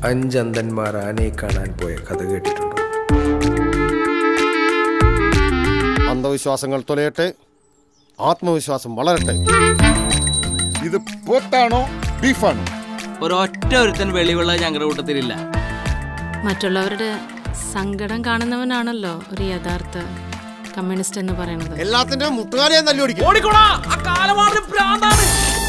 അഞ്ചന്തന്മാർ ആനയെ കാണാൻ പോയ കഥ കേട്ടിട്ടുണ്ടോ അന്ധവിശ്വാസങ്ങൾ തുലയട്ടെ ആത്മവിശ്വാസം വളരട്ടെ ഇത് പോത്താണോ ബീഫാണോ ഒരൊറ്റ ഒരുത്തൻ വെളിവുള്ള ഞങ്ങളുടെ കൂട്ടത്തിലില്ല മറ്റുള്ളവരുടെ സങ്കടം കാണുന്നവനാണല്ലോ ഒരു യഥാർത്ഥ കമ്മ്യൂണിസ്റ്റ് എന്ന് പറയുന്നത് എല്ലാത്തിന്റെ മുട്ടുകാലിയെ തല്ലുപിടിക്കും ഓടിക്കോടാ ആ കാലമാറി പ്രാന്താണ്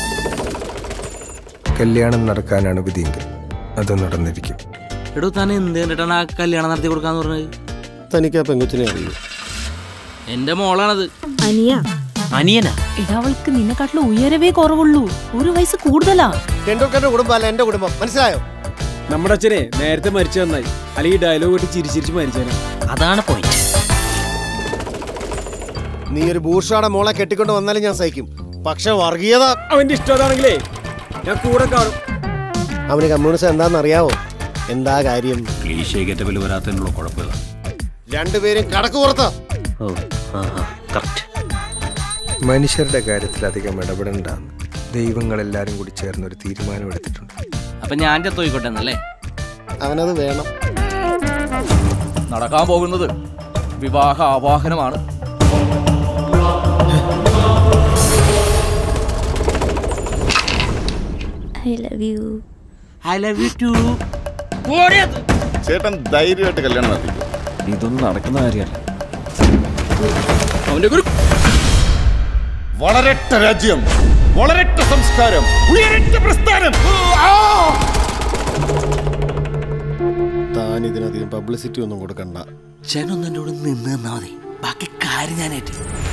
കല്യാണം നടക്കാനാണ് വിധിയെങ്കിൽ അത് നടന്നിരിക്കും എടോ താൻ എന്ത് കണ്ടിട്ടാണ് ആ കല്യാണം നടത്തി കൊടുക്കാന്ന് പറഞ്ഞത് തനിക്ക് ആ പെങ്കുച്ചിനെ അറിയൂ എന്റെ മോളാണത് അനിയ അനിയനാ എടാ അവൾക്ക് നിന്നെക്കാട്ടിലും ഉയരവേ കുറവുള്ളൂ ഒരു വയസ്സ് കൂടുതലാ ടെണ്ടുൽക്കറിന്റെ കുടുംബം അല്ല എന്റെ കുടുംബം മനസ്സിലായോ നമ്മുടെ അച്ഛനെ നേരത്തെ മരിച്ചു നന്നായി അല്ലെങ്കിൽ ഡയലോഗ് ഇട്ട് ചിരിച്ചിരിച്ച് മരിച്ചേനെ അതാണ് പോയിന്റ് നീ ഒരു ബൂർഷാടെ മോളെ കെട്ടിക്കൊണ്ട് വന്നാലും ഞാൻ സഹിക്കും പക്ഷെ വർഗീയത അവന്റെ ഇഷ്ടം അതാണെങ്കിലേ ഞാൻ കൂടെ കാണും അവന് കമ്മ്യൂണിസം എന്താണെന്ന് അറിയാവോ എന്താ കാര്യം ക്ലീശേ ഗെറ്റബിൽ വരാത്തതിനുള്ള കുഴപ്പമില്ല രണ്ടുപേരും കടക്ക് പുറത്ത് ഓ കറക്റ്റ് മനുഷ്യരുടെ കാര്യത്തിൽ അധികം ഇടപെടണ്ടെന്ന് ദൈവങ്ങളെല്ലാരും കൂടി ചേർന്ന് ഒരു തീരുമാനമെടുത്തിട്ടുണ്ട് അപ്പൊ ഞാൻ ചത്തോയിക്കോട്ടെ എന്നല്ലേ അവനത് വേണം നടക്കാൻ പോകുന്നത് വിവാഹ ആവാഹനമാണ് I love you I love you too ചേട്ടൻ ധൈര്യമായിട്ട് കല്യാണം നടത്തിക്കും ഇതൊന്നും നടക്കുന്ന കാര്യമല്ല അവന്റെ ഒരു വളരട്ട രാജ്യം വളരട്ട സംസ്കാരം ഉയരട്ട പ്രസ്ഥാനം താൻ ഇതിനധികം പബ്ലിസിറ്റി ഒന്നും കൊടുക്കണ്ട ചേട്ടനൊന്നും എൻ്റെ കൂടെ നിന്ന് തന്നാ മതി ബാക്കി കാര്യം ഞാനേറ്റ്